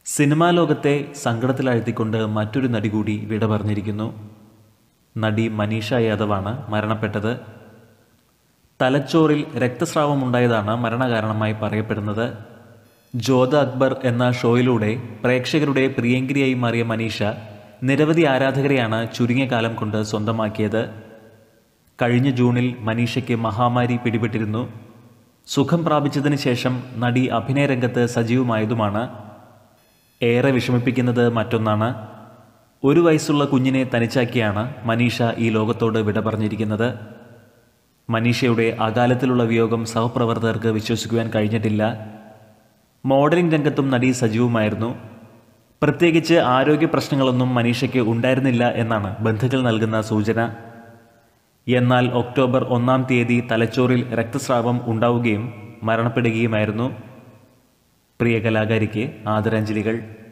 cinema ലോകത്തെ സങ്കടത്തിലാഴ്ത്തിക്കൊണ്ട് മറ്റൊരു നടി കൂടി വിട പറഞ്ഞിരിക്കുന്നു നടി മനീഷ യാദവാണ് മരണപ്പെട്ടത് തലച്ചോറിൽ രക്തസ്രാവമുണ്ടായതാണ് മരണകാരണമായി പറയപ്പെടുന്നത് ജോധ അക്ബർ എന്ന ഷോയിലൂടെ പ്രേക്ഷകരുടെ പ്രിയങ്കരിയായി മാറിയ മനീഷ നിരവധി ആരാധകരെയാണ് ചുരുങ്ങിയ കാലം കൊണ്ട് സ്വന്തമാക്കിയത് കഴിഞ്ഞ ജൂണിൽ മനീഷയ്ക്ക് മഹാമാരി പിടിപെട്ടിരുന്നു സുഖം പ്രാപിച്ചതിന് ശേഷം നടി അഭിനയ രംഗത്ത് സജീവമായതുമാണ് ഏറെ വിഷമിപ്പിക്കുന്നത് മറ്റൊന്നാണ് ഒരു വയസ്സുള്ള കുഞ്ഞിനെ തനിച്ചാക്കിയാണ് മനീഷ ഈ ലോകത്തോട് വിട പറഞ്ഞിരിക്കുന്നത് മനീഷയുടെ അകാലത്തിലുള്ള വിയോഗം സഹപ്രവർത്തകർക്ക് വിശ്വസിക്കുവാൻ കഴിഞ്ഞിട്ടില്ല മോഡലിംഗ് രംഗത്തും നടി സജീവമായിരുന്നു പ്രത്യേകിച്ച് ആരോഗ്യ പ്രശ്നങ്ങളൊന്നും മനീഷയ്ക്ക് ഉണ്ടായിരുന്നില്ല എന്നാണ് ബന്ധുക്കൾ നൽകുന്ന സൂചന എന്നാൽ ഒക്ടോബർ ഒന്നാം തീയതി തലച്ചോറിൽ രക്തസ്രാവം ഉണ്ടാവുകയും മരണപ്പെടുകയുമായിരുന്നു പ്രിയ കലാകാരിക്ക് ആദരാഞ്ജലികൾ